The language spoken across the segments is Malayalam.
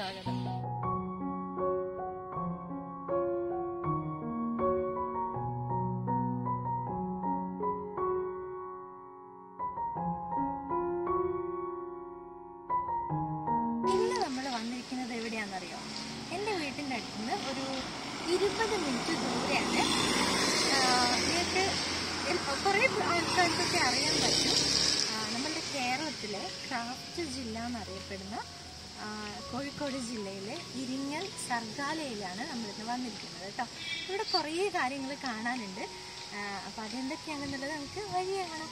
സ്വാഗതം ഇന്ന് നമ്മൾ വന്നിരിക്കുന്നത് എവിടെയാണെന്നറിയോ എൻ്റെ വീട്ടിൻ്റെ അടുത്ത് നിന്ന് ഒരു ഇരുപത് മിനിറ്റ് ദൂരെയാണ് ആഹ് നിങ്ങൾക്ക് കുറേ ആൾക്കാർക്കൊക്കെ അറിയാൻ പറ്റും ആഹ് നമ്മുടെ കേരളത്തിലെ ക്രാഫ്റ്റ് ജില്ല എന്നറിയപ്പെടുന്ന ആഹ് കോഴിക്കോട് ജില്ലയിലെ ഇരിങ്ങൽ സർഗാലയിലാണ് നമ്മളിന്ന് വന്നിരിക്കുന്നത് കേട്ടോ ഇവിടെ കുറേ കാര്യങ്ങൾ കാണാനുണ്ട് അപ്പോൾ അതെന്തൊക്കെയാണെന്നുള്ളത് നമുക്ക് വഴിയെ കാണാം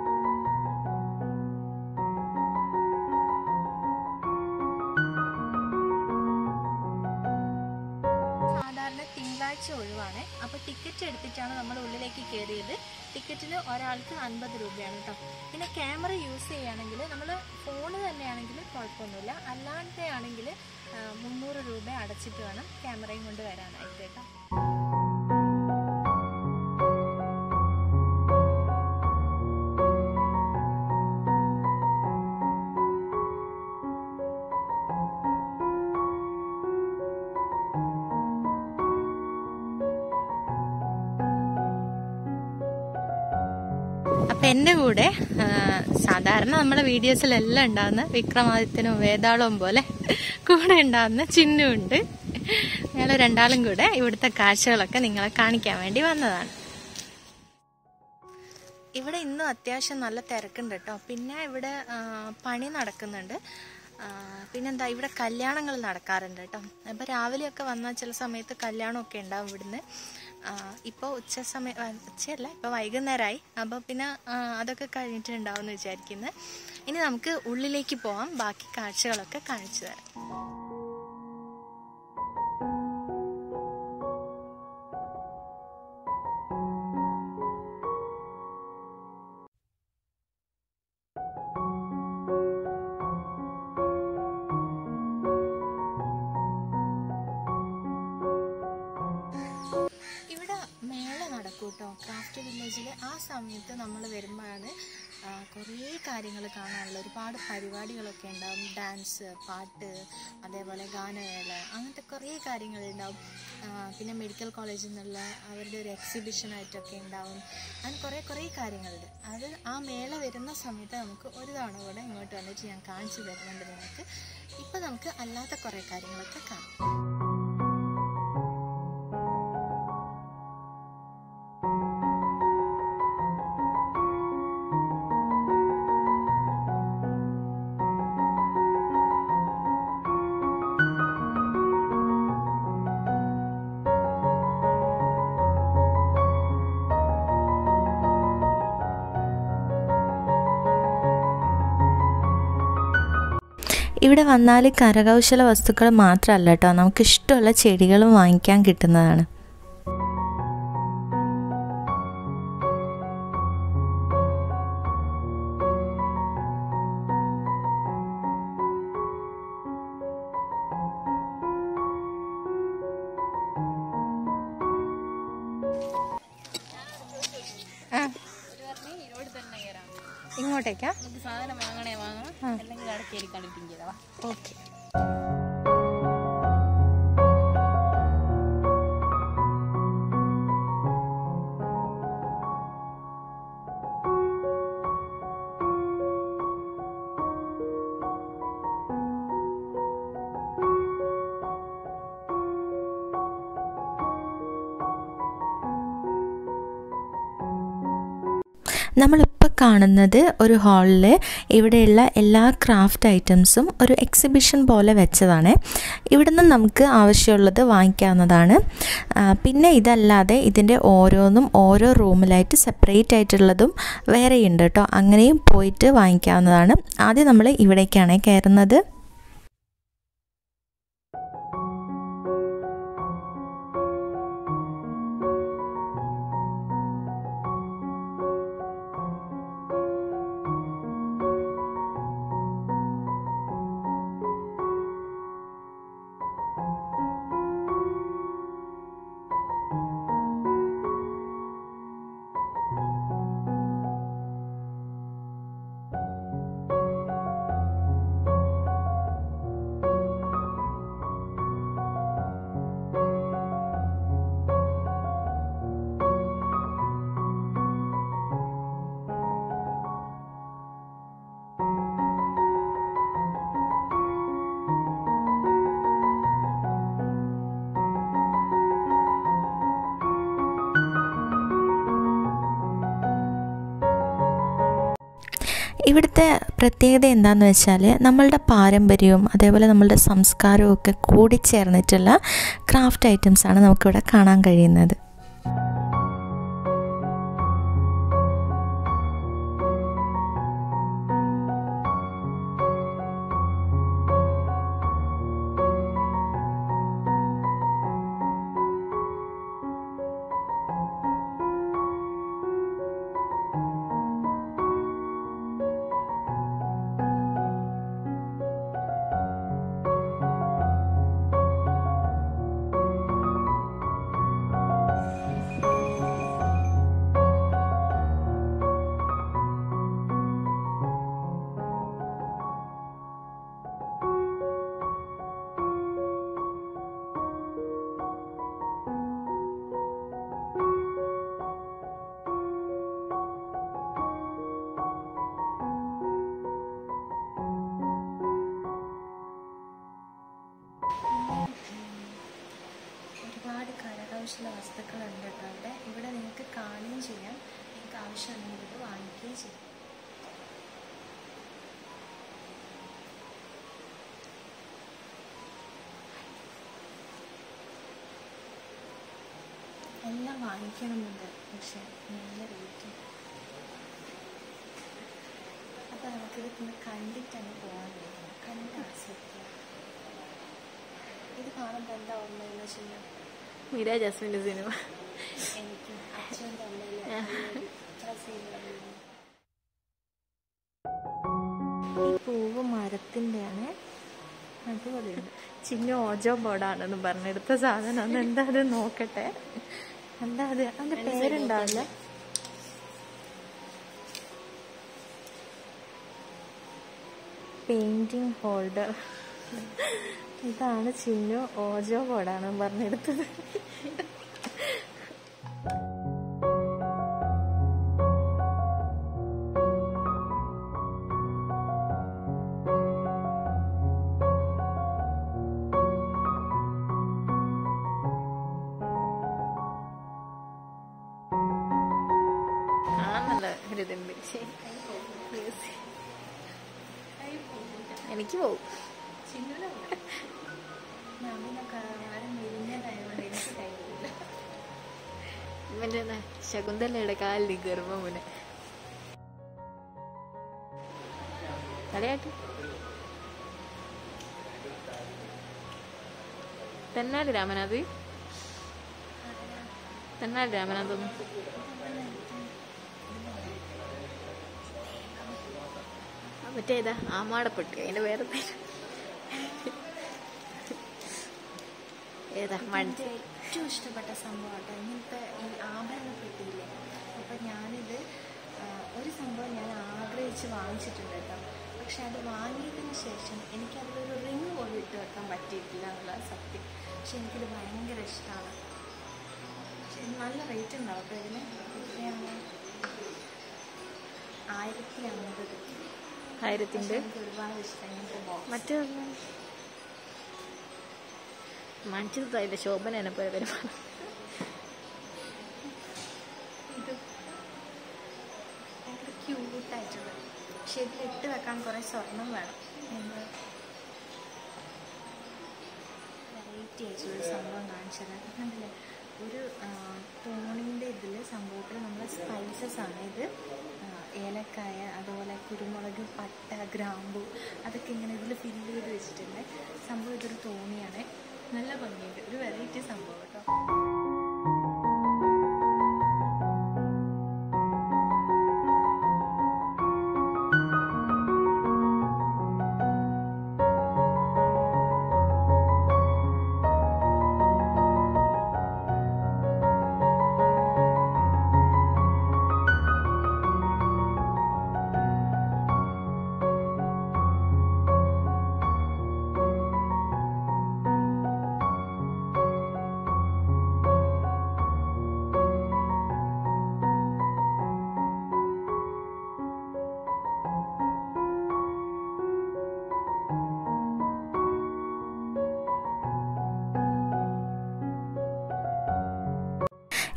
സാധാരണ തിങ്കളാഴ്ച ഒഴിവാണ് അപ്പോൾ ടിക്കറ്റ് എടുത്തിട്ടാണ് നമ്മൾ ഉള്ളിലേക്ക് കയറിയത് ടിക്കറ്റിന് ഒരാൾക്ക് അൻപത് രൂപയാണ് കേട്ടോ പിന്നെ ക്യാമറ യൂസ് ചെയ്യുകയാണെങ്കിൽ നമ്മൾ ഫോണ് തന്നെയാണെങ്കിൽ കുഴപ്പമൊന്നുമില്ല അല്ലാണ്ട് ആണെങ്കിൽ മുന്നൂറ് രൂപ അടച്ചിട്ട് വേണം ക്യാമറയും കൊണ്ട് വരാനായിട്ട് കേട്ടോ അപ്പൊ എന്റെ കൂടെ ആ, സാധാരണ നമ്മുടെ വീഡിയോസിലെല്ലാം ഉണ്ടാകുന്ന വിക്രമാദിത്യനും വേതാളവും പോലെ കൂടെ ഉണ്ടാകുന്ന ചിന്നുണ്ട് ഞങ്ങൾ രണ്ടാളും കൂടെ ഇവിടുത്തെ കാഴ്ചകളൊക്കെ നിങ്ങളെ കാണിക്കാൻ വേണ്ടി വന്നതാണ് ഇവിടെ ഇന്നും അത്യാവശ്യം നല്ല തിരക്കുണ്ട് കേട്ടോ പിന്നെ ഇവിടെ ആ, പണി നടക്കുന്നുണ്ട് ആ, പിന്നെന്താ ഇവിടെ കല്യാണങ്ങൾ നടക്കാറുണ്ട് കേട്ടോ അപ്പോൾ രാവിലെയൊക്കെ വന്നാൽ ചില സമയത്ത് കല്യാണമൊക്കെ ഉണ്ടാവും ഇവിടുന്ന് ഇപ്പോൾ ഉച്ച സമയം ആ, ഉച്ചയല്ല ഇപ്പോൾ വൈകുന്നേരമായി അപ്പോൾ പിന്നെ ആ, അതൊക്കെ കഴിഞ്ഞിട്ടുണ്ടാവും എന്ന് വിചാരിക്കുന്നത് ഇനി നമുക്ക് ഉള്ളിലേക്ക് പോവാം ബാക്കി കാഴ്ചകളൊക്കെ കാണിച്ചു തരാം ഇവിടെ മേള നടക്കും കേട്ടോ ക്രാഫ്റ്റ് വില്ലേജിൽ ആ സമയത്ത് നമ്മൾ വരുമ്പോഴാണ് ആ, കുറേ കാര്യങ്ങൾ കാണാനുള്ള ഒരുപാട് പരിപാടികളൊക്കെ ഉണ്ടാവും ഡാൻസ് പാട്ട് അതേപോലെ ഗാനമേള അങ്ങനത്തെ കുറേ കാര്യങ്ങളുണ്ടാവും ആ, പിന്നെ മെഡിക്കൽ കോളേജിൽ നിന്നുള്ള അവരുടെ ഒരു എക്സിബിഷനായിട്ടൊക്കെ ഉണ്ടാവും അങ്ങനെ കുറേ കുറേ കാര്യങ്ങളുണ്ട് അത് ആ മേള വരുന്ന സമയത്ത് നമുക്ക് ഒരു തവണ കൂടെ ഇങ്ങോട്ട് വന്നിട്ട് ഞാൻ കാണിച്ചു തരുന്നുണ്ട് നിങ്ങൾക്ക് ഇപ്പം നമുക്ക് അല്ലാത്ത കുറേ കാര്യങ്ങളൊക്കെ കാണാം ഇവിടെ വന്നാൽ കരകൗശല വസ്തുക്കൾ മാത്രമല്ല കേട്ടോ നമുക്ക് ഇഷ്ടമുള്ള ചെടികളും വാങ്ങിക്കാൻ കിട്ടുന്നതാണ് ആ ഇങ്ങോട്ടേക്കാ സാധനം വാങ്ങണേ വാങ്ങണം അല്ലെങ്കിൽ അവിടെ കയറി കളിപ്പിക്കുക ഓക്കെ നമ്മളിപ്പോൾ കാണുന്നത് ഒരു ഹാളിൽ ഇവിടെയുള്ള എല്ലാ ക്രാഫ്റ്റ് ഐറ്റംസും ഒരു എക്സിബിഷൻ പോലെ വെച്ചതാണ് ഇവിടുന്ന് നമുക്ക് ആവശ്യമുള്ളത് വാങ്ങിക്കാവുന്നതാണ് ആ, പിന്നെ ഇതല്ലാതെ ഇതിൻ്റെ ഓരോന്നും ഓരോ റൂമിലായിട്ട് സെപ്പറേറ്റ് ആയിട്ടുള്ളതും വേറെയുണ്ട് കേട്ടോ അങ്ങനെയും പോയിട്ട് വാങ്ങിക്കാവുന്നതാണ് ആദ്യം നമ്മൾ ഇവിടേക്കാണ് കയറുന്നത് ഇവിടുത്തെ പ്രത്യേകത എന്താണെന്ന് വെച്ചാൽ നമ്മളുടെ പാരമ്പര്യവും അതേപോലെ നമ്മളുടെ സംസ്കാരവും ഒക്കെ കൂടിച്ചേർന്നിട്ടുള്ള ക്രാഫ്റ്റ് ഐറ്റംസാണ് നമുക്കിവിടെ കാണാൻ കഴിയുന്നത് ഒരുപാട് കരകൗശല വസ്തുക്കളുണ്ട് കേട്ടോ അവിടെ ഇവിടെ നിങ്ങൾക്ക് കാണുകയും ചെയ്യാം നിങ്ങൾക്ക് ആവശ്യമുണ്ടെങ്കിൽ ഇത് വാങ്ങിക്കുകയും ചെയ്യാം എല്ലാം വാങ്ങിക്കണമെന്നുണ്ട് പക്ഷെ നല്ല റേറ്റ് അപ്പോൾ നമുക്കിത് പിന്നെ കണ്ടിട്ടാണ് പോകാൻ കഴിയുന്നത് കണ്ട് ആസ്വദിക്കുക ഇത് കാണുമ്പോൾ എന്താ ഓർമ്മയെന്ന് ചെയ്യാം മീര ജാസ്മിൻ്റെ സിനിമ എനിക്ക് അച്ഛൻ്റെ അമ്മയിലെ ആ സീനുകളിൽ ഈ പൂവ് മരത്തിൻ്റെയാണ് അടിപൊളിയുണ്ട് ചിന്നു ഓജോ ബോർഡാണെന്ന് പറഞ്ഞെടുത്ത സാധനം ഒന്ന് എന്താ അത് നോക്കട്ടെ എന്താ അത് അതിൻ്റെ പേരുണ്ടാവില്ല പെയിൻറ്റിങ് ഹോൾഡർ ഇതാണ് ചിന്നു ഓജോ ബോർഡാണ് പറഞ്ഞെടുത്തത് കാണാൻ നല്ല ഒരു ഇതുണ്ട് ശ്ശേ. എനിക്ക് പോവും ആരും മെലിഞ്ഞതായതുകൊണ്ട് എനിക്ക് കഴിയില്ല ഇവന്റെ എന്താ ശകുന്തലയുടെ കാലിൽ ഗർഭം മുനെ തലയാട്ട് തെന്നാലി രാമനാഥ് തെന്നാലി രാമനാഥൊന്നും ആ മറ്റേ ഇതാ ആമാടപ്പെട്ടി അതിന്റെ വേറെ പേര് ഏതാ മൺസ് എനിക്ക് ഏറ്റവും ഇഷ്ടപ്പെട്ട സംഭവമാട്ടോ ഇങ്ങനത്തെ ഈ ആഭരണ പെട്ടിയില്ലേ അപ്പം ഞാനിത് ആ, ഒരു സംഭവം ഞാൻ ആഗ്രഹിച്ച് വാങ്ങിച്ചിട്ടുണ്ട് കേട്ടോ പക്ഷെ അത് വാങ്ങിയതിന് ശേഷം എനിക്കതിലൊരു റിങ് പോലും ഇട്ട് വെക്കാൻ പറ്റിയിട്ടില്ല എന്നുള്ള സത്യം പക്ഷെ എനിക്കിത് ഭയങ്കര ഇഷ്ടമാണ് പക്ഷെ ഇത് നല്ല റേറ്റ് ഉണ്ടാവും കേട്ടോ ഇതിന് എത്രയാണ് ആയിരത്തി അമ്പത് ആയിരത്തിന്റെ എനിക്ക് ഒരുപാട് ഇഷ്ടം ഇങ്ങനത്തെ ബോക്സ് മറ്റേ മണിച്ചത് ശോഭന എന്നെ പോലെ പെരുമാറും ഇത് ഭയങ്കര ക്യൂട്ടായിട്ടുള്ളത് പക്ഷെ ഇതിൽ ഇട്ട് വെക്കാൻ കുറേ സ്വർണം വേണം എന്താ വെറൈറ്റി ആയിട്ടുള്ള സംഭവം കാണിച്ചത് കണ്ടില്ലേ ഒരു തോണിൻ്റെ ഇതിൽ സംഭവത്തിൽ നമ്മൾ സ്പൈസസ് ആണ് ഇത് ആ, ഏലക്കായ അതുപോലെ കുരുമുളക് പട്ട ഗ്രാമ്പു അതൊക്കെ ഇങ്ങനെ ഇതിൽ ഫില്ല് ചെയ്ത് വെച്ചിട്ടുണ്ട് സംഭവം ഇതൊരു തോണിയാണ് നല്ല ഭംഗിയുണ്ട് ഒരു വെറൈറ്റി സംഭവം കേട്ടോ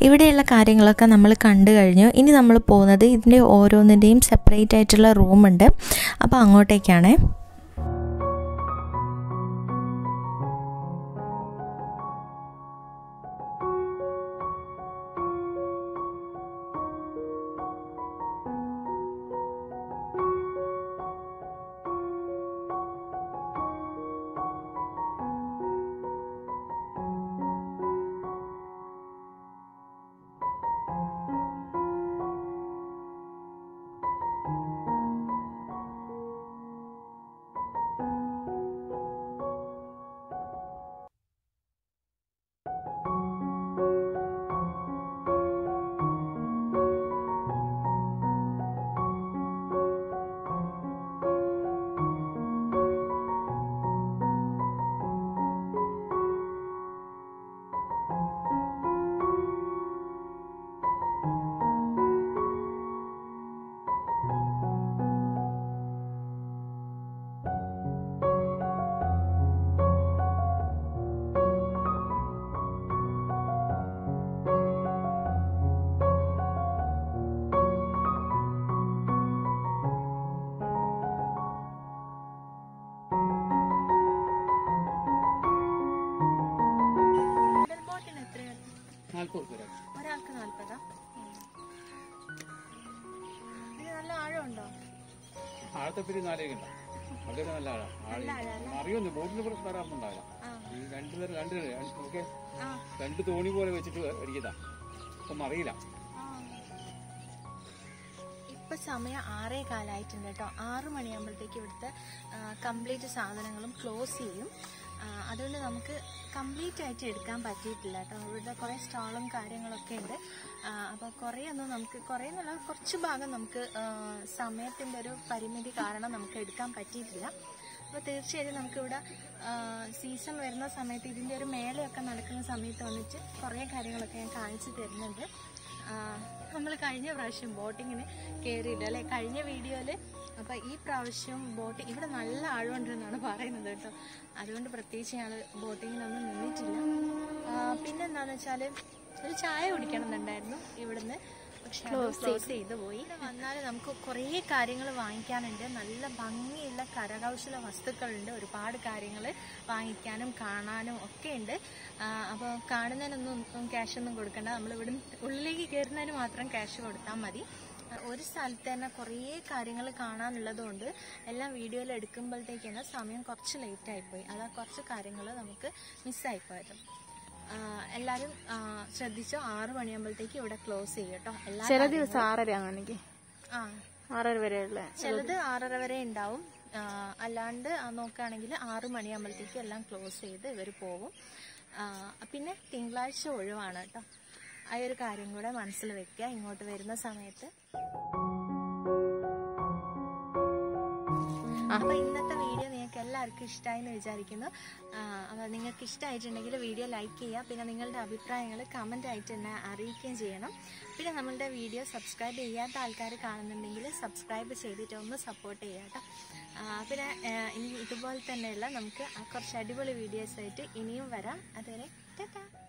ഇവിടെയുള്ള കാര്യങ്ങളൊക്കെ നമ്മൾ കണ്ടു കഴിഞ്ഞു ഇനി നമ്മൾ പോകുന്നത് ഇതിൻ്റെ ഓരോന്നിൻ്റെയും സെപ്പറേറ്റ് ആയിട്ടുള്ള റൂമുണ്ട് അപ്പോൾ അങ്ങോട്ടേക്കാണേ പെഡൽ ബോട്ടിന് എത്രയാണ് നാൽപ്പത് പേരാ ഒരാൾക്ക് നാൽപ്പതാ ഇത് നല്ല ആഴമുണ്ടോ ആഴത്തെ പേര് നാലേക്ക് ഉണ്ടാവും വളരെ നല്ല ആഴം ആഴി അറിയുന്നു ബോട്ടിൽ കൂടെ വരാറുണ്ടാവില്ല ആ. ഈ രണ്ട് പേര് രണ്ട് പേര് ഓക്കെ ആ രണ്ട് തോണി പോലെ വെച്ചിട്ട് അടിക്കതാ അപ്പം അറിയില്ല ഇപ്പൊ സമയം ആറേ കാലായിട്ടുണ്ട് കേട്ടോ ആറു മണിയാകുമ്പോഴത്തേക്ക് ഇവിടുത്തെ കംപ്ലീറ്റ് സാധനങ്ങളും ക്ലോസ് ചെയ്യും ആ, അതുകൊണ്ട് നമുക്ക് കംപ്ലീറ്റ് ആയിട്ട് എടുക്കാൻ പറ്റിയിട്ടില്ല കേട്ടോ ഇവിടുത്തെ കുറേ സ്റ്റാളും കാര്യങ്ങളൊക്കെ ഉണ്ട് അപ്പോൾ കുറേ ഒന്നും നമുക്ക് കുറേ എന്നുള്ള കുറച്ച് ഭാഗം നമുക്ക് സമയത്തിൻ്റെ ഒരു പരിമിതി കാരണം നമുക്ക് എടുക്കാൻ പറ്റിയിട്ടില്ല അപ്പോൾ തീർച്ചയായും നമുക്കിവിടെ സീസൺ വരുന്ന സമയത്ത് ഇതിൻ്റെ ഒരു മേളയൊക്കെ നടക്കുന്ന സമയത്ത് വന്നിട്ട് കുറേ കാര്യങ്ങളൊക്കെ ഞാൻ കാണിച്ചു തരുന്നുണ്ട് നമ്മൾ കഴിഞ്ഞ പ്രാവശ്യം ബോട്ടിങ്ങിന് കയറിയില്ല അല്ലെ കഴിഞ്ഞ വീഡിയോയിൽ അപ്പോൾ ഈ പ്രാവശ്യം ബോട്ട് ഇവിടെ നല്ല ആഴമുണ്ടെന്നാണ് പറയുന്നത് കേട്ടോ അതുകൊണ്ട് പ്രത്യേകിച്ച് ഞങ്ങൾ ബോട്ടിങ്ങിനൊന്നും നിന്നിട്ടില്ല ആ, പിന്നെന്താന്ന് വെച്ചാൽ ഒരു ചായ കുടിക്കണം എന്നുണ്ടായിരുന്നു ഇവിടുന്ന് പക്ഷെ ക്ലോസ് ചെയ്ത് പോയി ഇവിടെ വന്നാൽ നമുക്ക് കുറേ കാര്യങ്ങൾ വാങ്ങിക്കാനുണ്ട് നല്ല ഭംഗിയുള്ള കരകൗശല വസ്തുക്കളുണ്ട് ഒരുപാട് കാര്യങ്ങൾ വാങ്ങിക്കാനും കാണാനും ഒക്കെ ഉണ്ട് അപ്പോൾ കാണുന്നതിനൊന്നും ക്യാഷ് ഒന്നും കൊടുക്കണ്ട നമ്മൾ ഇവിടെ ഉള്ളിലേക്ക് കയറുന്നതിന് മാത്രം ക്യാഷ് കൊടുത്താൽ മതി ആ, ഒരു സ്ഥലത്ത് തന്നെ കുറേ കാര്യങ്ങൾ കാണാനുള്ളതുകൊണ്ട് എല്ലാം വീഡിയോയിൽ എടുക്കുമ്പോഴത്തേക്കാണ് സമയം കുറച്ച് ലേറ്റ് ആയിപ്പോയി അതാ കുറച്ച് കാര്യങ്ങൾ നമുക്ക് മിസ്സായിപ്പോയത് ആ, എല്ലാവരും ആ, ശ്രദ്ധിച്ചോ ആറ് മണിയാകുമ്പോഴത്തേക്ക് ഇവിടെ ക്ലോസ് ചെയ്യും കേട്ടോ എല്ലാ ചില ദിവസം ആറര ആണെങ്കിൽ ആ ആറര വരെയുള്ള ചിലത് ആറര വരെ ഉണ്ടാവും ആ, അല്ലാണ്ട് ആ നോക്കുകയാണെങ്കിൽ ആറ് മണിയാകുമ്പോഴത്തേക്കും എല്ലാം ക്ലോസ് ചെയ്ത് ഇവർ പോകും ആ, പിന്നെ തിങ്കളാഴ്ച ഒഴിവാണ് കേട്ടോ ആ ഒരു കാര്യം കൂടെ മനസ്സിൽ വെക്കുക ഇങ്ങോട്ട് വരുന്ന സമയത്ത് അപ്പൊ ഇന്നത്തെ വീഡിയോ നിങ്ങൾക്ക് എല്ലാവർക്കും ഇഷ്ടമായി എന്ന് വിചാരിക്കുന്നു ആ, അപ്പൊ നിങ്ങൾക്ക് ഇഷ്ടമായിട്ടുണ്ടെങ്കിൽ വീഡിയോ ലൈക്ക് ചെയ്യുക പിന്നെ നിങ്ങളുടെ അഭിപ്രായങ്ങൾ കമന്റ് ആയിട്ട് എന്നെ അറിയിക്കുകയും ചെയ്യണം പിന്നെ നമ്മളുടെ വീഡിയോ സബ്സ്ക്രൈബ് ചെയ്യാത്ത ആൾക്കാർ കാണുന്നുണ്ടെങ്കിൽ സബ്സ്ക്രൈബ് ചെയ്തിട്ട് ഒന്ന് സപ്പോർട്ട് ചെയ്യുക കേട്ടോ ആ, പിന്നെ ആ, ഇനി ഇതുപോലെ തന്നെയുള്ള നമുക്ക് കുറച്ച് അടിപൊളി വീഡിയോസ് ആയിട്ട് ഇനിയും വരാം അതുവരെ ടാറ്റാ